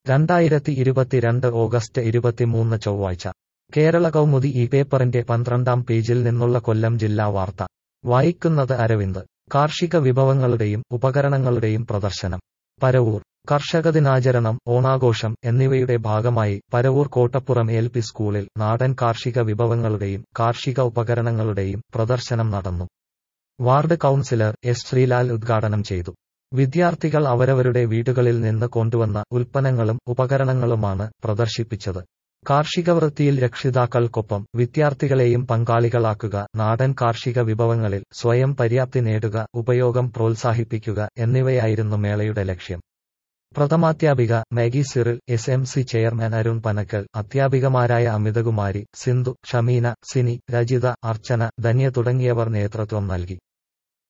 രണ്ടായിരത്തി ഇരുപത്തിരണ്ട് ഓഗസ്റ്റ് ഇരുപത്തിമൂന്ന് ചൊവ്വാഴ്ച കേരള കൗമുദി ഈ പേപ്പറിന്റെ പന്ത്രണ്ടാം പേജിൽ നിന്നുള്ള കൊല്ലം ജില്ലാ വാർത്ത വായിക്കുന്നത് അരവിന്ദ് കാർഷിക വിഭവങ്ങളുടെയും ഉപകരണങ്ങളുടെയും പ്രദർശനം പരവൂർ കർഷക ദിനാചരണം ഓണാഘോഷം എന്നിവയുടെ ഭാഗമായി പരവൂർ കോട്ടപ്പുറം എൽ പി സ്കൂളിൽ നാടൻ കാർഷിക വിഭവങ്ങളുടെയും കാർഷിക ഉപകരണങ്ങളുടെയും പ്രദർശനം നടന്നു വാർഡ് കൗൺസിലർ എസ് ശ്രീലാൽ ഉദ്ഘാടനം ചെയ്തു വിദ്യാർത്ഥികൾ അവരവരുടെ വീടുകളിൽ നിന്ന് കൊണ്ടുവന്ന ഉൽപ്പന്നങ്ങളും ഉപകരണങ്ങളുമാണ് പ്രദർശിപ്പിച്ചത് കാർഷിക വൃത്തിയിൽ രക്ഷിതാക്കൾക്കൊപ്പം വിദ്യാർത്ഥികളെയും പങ്കാളികളാക്കുക നാടൻ കാർഷിക വിഭവങ്ങളിൽ സ്വയം പര്യാപ്തി നേടുക ഉപയോഗം പ്രോത്സാഹിപ്പിക്കുക എന്നിവയായിരുന്നു മേളയുടെ ലക്ഷ്യം പ്രഥമാധ്യാപിക Maggie Cyril S M C chairman Arun Panakkal അധ്യാപികമാരായ അമിതകുമാരി സിന്ധു ഷമീന സിനി രജിത അർച്ചന ധന്യ തുടങ്ങിയവർ നേതൃത്വം നൽകി